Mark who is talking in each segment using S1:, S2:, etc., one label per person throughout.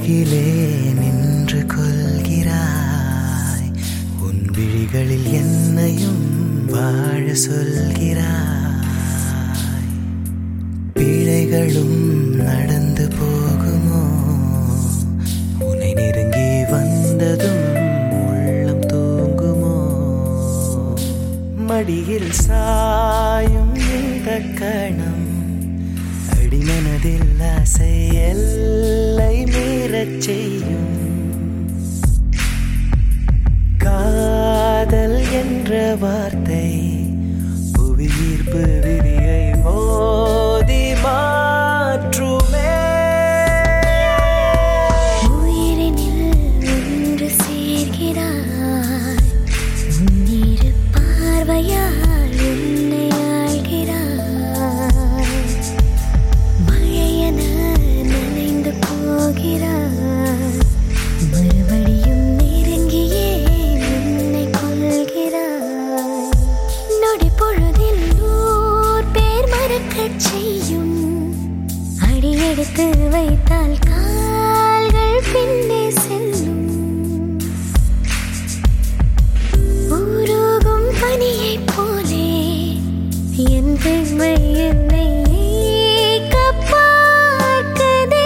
S1: அருகிலே நின்று கொள்கிறாய் உன் விழிகளில் என்னையும் வாழ சொல்கிறாய் பிழைகளும் நடந்து போகுமோ உன்னை நெருங்கி வந்ததும் உள்ளம் தூங்குமோ மடியில் சாயும் இந்த கணம் அடிமனதில் ஆசை எல்லை மீறச் செய்யும் காதல் என்ற வார்த்தை புவியீர்ப்பு விதியை மோதி மாற்றுமே
S2: உயிரினில் ஒன்று சேர்கிறாய் உன்னிரு பார்வையால் என்னை ஆள்கிறாய் மழையென நனைந்து போகிறாய் மறுபடியும் நெருங்கியே என்னை கொள்கிறாய் நொடி பொழுதில் நூறு பேர் மறக்கச் செய்யும் அடியெடுத்து வைத்தால் கால்கள் பின்னே செல்லும் உருகும் பனியைப் போலே என் பெண்மை என்னை ஏக்கப் பார்க்குதே.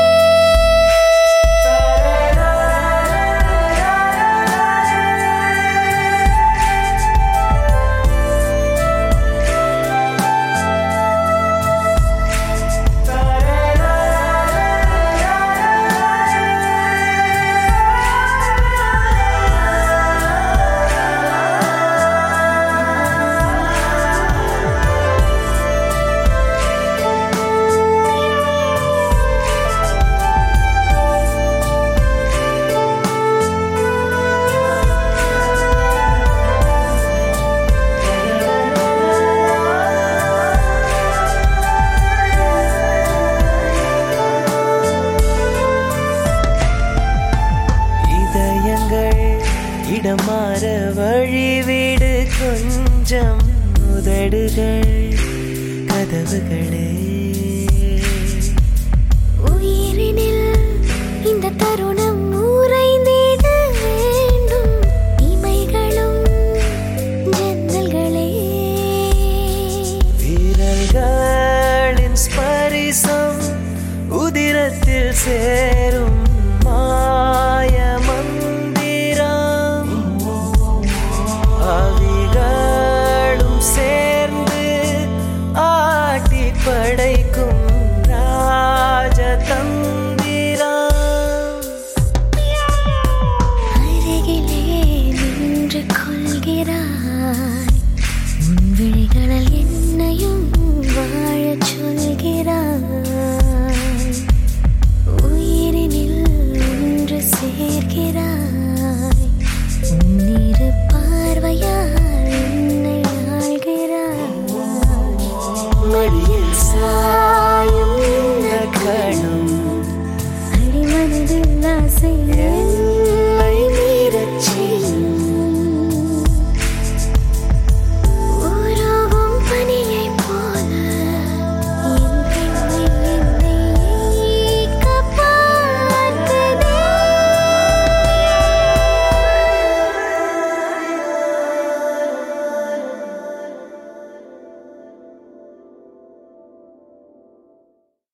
S1: இதயங்கள் இடம் மாற வழிவிடு கொஞ்சம் உதடுகள் கதவுகளே
S2: உயிரினில் இந்த தருணம் உறைந்திட வேண்டும் இமைகளும் ஜன்னல்களே
S1: வீரர்களின் ஸ்பரிசம் உதிரத்தில் சேரும் மாய மந்திரம் அவிகளும் சேர்ந்து ஆட்டி படைக்கும் ராஜதந்திரம்
S2: அருகிலே நின்று கொள்கிறாய் உன் விழிகளில் என்னையும் வாழச் சொல்கிறாய் உயிரினில் ஒன்று சேர்க்கிறாய் உன்னிரு பார்வையால் என்னை ஆள்கிறாய்
S1: மடியில் சாய்